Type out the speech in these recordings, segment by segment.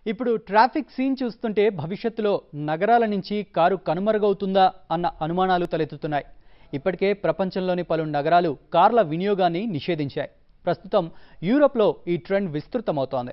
ఇప్పుడు traffic scene చూస్తుంటే భవిష్యత్తులో నగరాల నుంచి కారు కనుమరుగవుతుందా అన్న అనుమానాలు తలెత్తుతున్నాయి ఇప్పటికే ప్రపంచంలోని పలు నగరాలు కార్ల వినియోగాన్ని నిషేధించాయి ప్రస్తుతం యూరోప్లో ఈ ట్రెండ్ విస్తృతమవుతోంది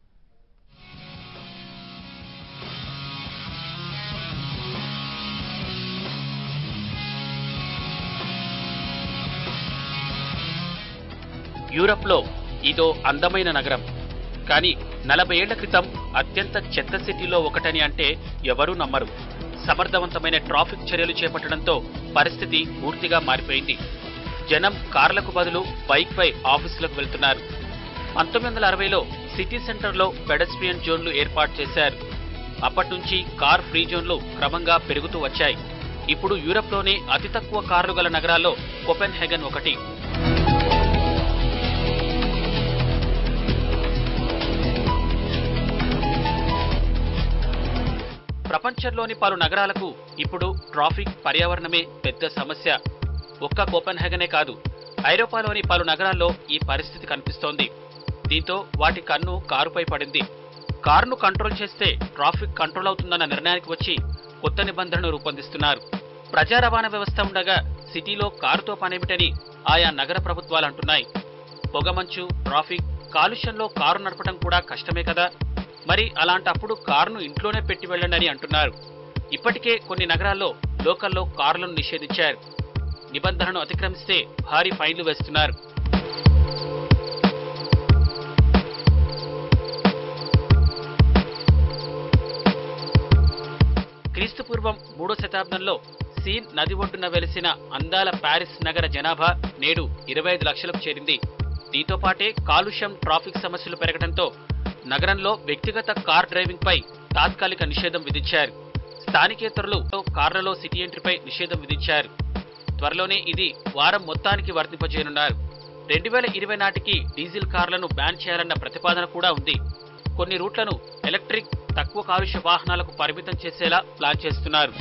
యూరప్లో ఇదో అందమైన నగరం కానీ నలభై ఏళ్ల క్రితం అత్యంత చెత్త సిటీలో ఒకటని అంటే ఎవరూ నమ్మరు సమర్థవంతమైన ట్రాఫిక్ చర్యలు చేపట్టడంతో పరిస్థితి పూర్తిగా మారిపోయింది జనం కార్లకు బదులు బైక్ పై ఆఫీసులకు వెళ్తున్నారు పంతొమ్మిది వందల అరవైలో సిటీ సెంటర్లో పెడస్ట్రియన్ జోన్లు ఏర్పాటు చేశారు అప్పటి నుంచి కార్ ఫ్రీ జోన్లు క్రమంగా పెరుగుతూ వచ్చాయి ఇప్పుడు యూరప్లోనే అతి తక్కువ కార్లు గల నగరాల్లో కోపెన్ హెగన్ ఒకటి ప్రపంచంలోని పలు నగరాలకు ఇప్పుడు ట్రాఫిక్ పర్యావరణమే పెద్ద సమస్య ఒక్క కోపెన్ హెగనే కాదు ఐరోపాలోని పలు నగరాల్లో ఈ పరిస్థితి కనిపిస్తోంది దీంతో వాటి కన్ను కారుపై పడింది కారును కంట్రోల్ చేస్తే ట్రాఫిక్ కంట్రోల్ అవుతుందన్న నిర్ణయానికి వచ్చి కొత్త నిబంధనలు రూపొందిస్తున్నారు ప్రజా రవాణా వ్యవస్థ ఉండగా సిటీలో కారుతో పనేమిటని ఆయా నగర ప్రభుత్వాలు అంటున్నాయి పొగమంచు ట్రాఫిక్ కాలుష్యంలో కారు నడపడం కూడా కష్టమే కదా మరి అలాంటప్పుడు కారును ఇంట్లోనే పెట్టి వెళ్ళండి అని అంటున్నారు ఇప్పటికే కొన్ని నగరాల్లో లోకల్లో కార్లను నిషేధించారు నిబంధనను అతిక్రమిస్తే భారీ ఫైన్లు వేస్తున్నారు క్రీస్తు పూర్వం మూడో శతాబ్దంలో సీన్ నది ఒడ్డున వెలిసిన అందాల ప్యారిస్ నగర జనాభా నేడు ఇరవై ఐదు లక్షలకు చేరింది దీంతో పాటే కాలుష్యం ట్రాఫిక్ సమస్యలు పెరగడంతో నగరంలో వ్యక్తిగత కార్ డ్రైవింగ్ పై తాత్కాలిక నిషేధం విధించారు స్థానికేతరులు కార్లలో సిటీ ఎంట్రీపై నిషేధం విధించారు త్వరలోనే ఇది వారం మొత్తానికి వర్తింపజేయనున్నారు రెండు వేల ఇరవై నాటికి డీజిల్ కార్లను బ్యాన్ చేయాలన్న ప్రతిపాదన కూడా ఉంది కొన్ని రూట్లను ఎలక్ట్రిక్ తక్కువ కాలుష్య వాహనాలకు పరిమితం చేసేలా ప్లాన్ చేస్తున్నారు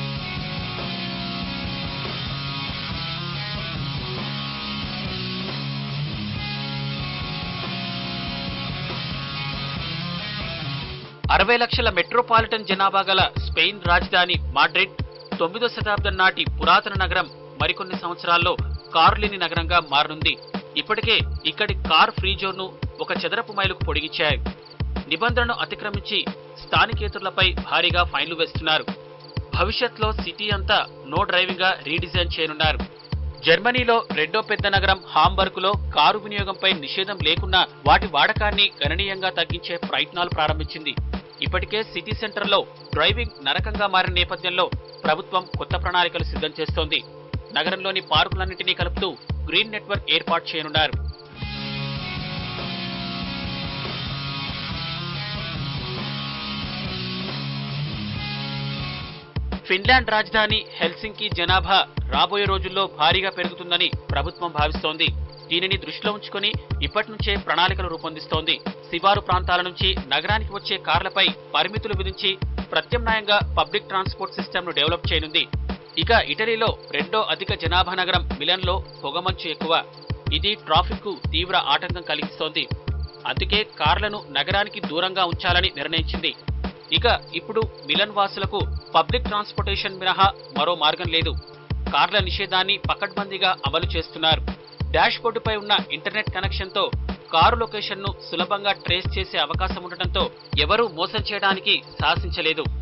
అరవై లక్షల మెట్రోపాలిటన్ జనాభా గల స్పెయిన్ రాజధాని మాడ్రిడ్ తొమ్మిదో శతాబ్దం నాటి పురాతన నగరం మరికొన్ని సంవత్సరాల్లో కారు లేని నగరంగా మారనుంది ఇప్పటికే ఇక్కడి కార్ ఫ్రీ జోన్ను ఒక చదరపు మైలుకు పొడిగించారు నిబంధనను అతిక్రమించి స్థానికేతరులపై భారీగా ఫైన్లు వేస్తున్నారు భవిష్యత్లో సిటీ అంతా నో డ్రైవింగ్ గా రీడిజైన్ చేయనున్నారు జర్మనీలో రెండో పెద్ద నగరం హాంబర్గ్లో కారు వినియోగంపై నిషేధం లేకున్నా వాటి వాడకాన్ని గణనీయంగా తగ్గించే ప్రయత్నాలు ప్రారంభించింది ఇప్పటికే సిటీ సెంటర్లో డ్రైవింగ్ నరకంగా మారిన నేపథ్యంలో ప్రభుత్వం కొత్త ప్రణాళికలు సిద్ధం చేస్తోంది నగరంలోని పార్కులన్నింటినీ కలుపుతూ గ్రీన్ నెట్వర్క్ ఏర్పాటు చేయనున్నారు ఫిన్లాండ్ రాజధాని హెల్సింకి జనాభా రాబోయే రోజుల్లో భారీగా పెరుగుతుందని ప్రభుత్వం భావిస్తోంది దీనిని దృష్టిలో ఉంచుకొని ఇప్పటి నుంచే ప్రణాళికలు రూపొందిస్తోంది శివారు ప్రాంతాల నుంచి నగరానికి వచ్చే కార్లపై పరిమితులు విధించి ప్రత్యామ్నాయంగా పబ్లిక్ ట్రాన్స్పోర్ట్ సిస్టమ్ ను డెవలప్ చేయనుంది ఇక ఇటలీలో రెండో అధిక జనాభా నగరం మిలన్లో పొగమంచు ఎక్కువ ఇది ట్రాఫిక్ కు తీవ్ర ఆటంకం కలిగిస్తోంది అందుకే కార్లను నగరానికి దూరంగా ఉంచాలని నిర్ణయించింది ఇక ఇప్పుడు మిలన్ వాసులకు పబ్లిక్ ట్రాన్స్పోర్టేషన్ మినహా మరో మార్గం లేదు కార్ల నిషేధాన్ని పకడ్బందీగా అమలు చేస్తున్నారు డాష్ బోర్డుపై ఉన్న ఇంటర్నెట్ కనెక్షన్తో కారు లొకేషన్ను సులభంగా ట్రేస్ చేసే అవకాశం ఉండటంతో ఎవరూ మోసం చేయడానికి సాహసించలేదు